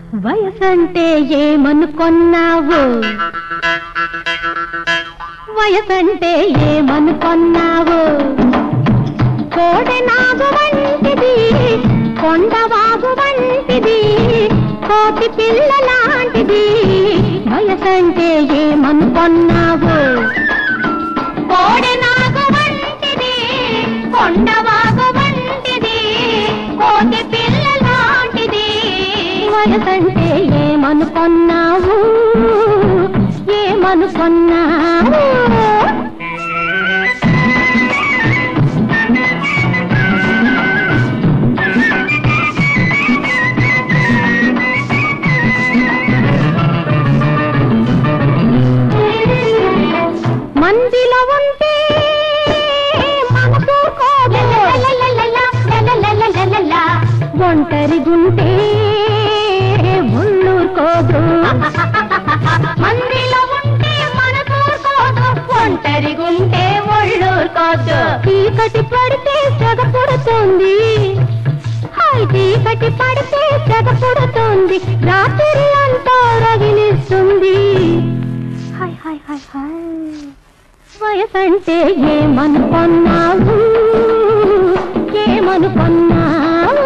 వయసంటే ఏమనుకొన్నావు వయసంటే ఏమనుకొన్నావు కోడె నాగు వంటిది కొండవాగు వంటిది కోటి పిల్ల లాంటిది వయసంటే ఏమనుకొన్నావు కోడె నాగు వంటిది కొండవాగు వంటిది కోటి పిల్ల లాంటిది వయసంటే ఏమనుకొన్నావు ఏమనుకొన్నావు మందిలో ఉంటే మనసు కోదు. ఒంటరి గుంటే ఒళ్ళూరుకోదు మందిలో ఉంటే మనసు కోదు ఒంటరి గుంటే ఒళ్ళూరుకోదు చీకటి పడితే సెగ పుడుతుంది హాయ్ చీకటి పడితే సెగ పుడుతుంది రాత్రి అంతా రగిలిస్తుంది హాయ్ హాయ్ హాయ్ హాయ్ వయసంటే ఏమనుకున్నావు ఏమనుకున్నావు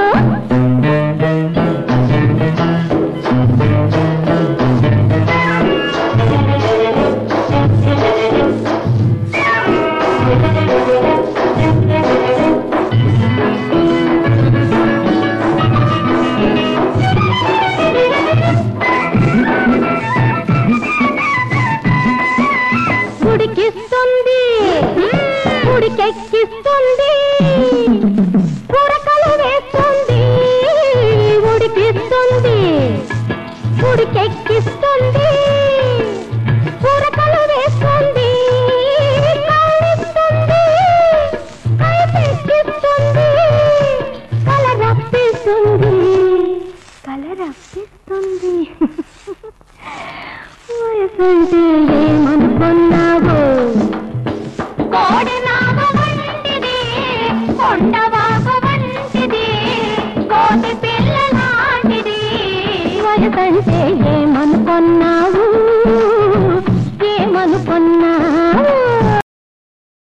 ఉడికిస్తుంది ఉడికెక్కిస్తుంది పురకలు వేస్తుంది ఉడికిస్తుంది ఉడికెక్కిస్తుంది పురకలు వేస్తుంది కౌలిస్తుంది కైపెక్కిస్తుంది కలరప్పిస్తుంది కలరప్పిస్తుంది వయసంటే ఏమనుకున్నావు కోడెనాగు వంటిది కొండవాగు వంటిది కోటి పిల్ల లాంటిది వయసంటే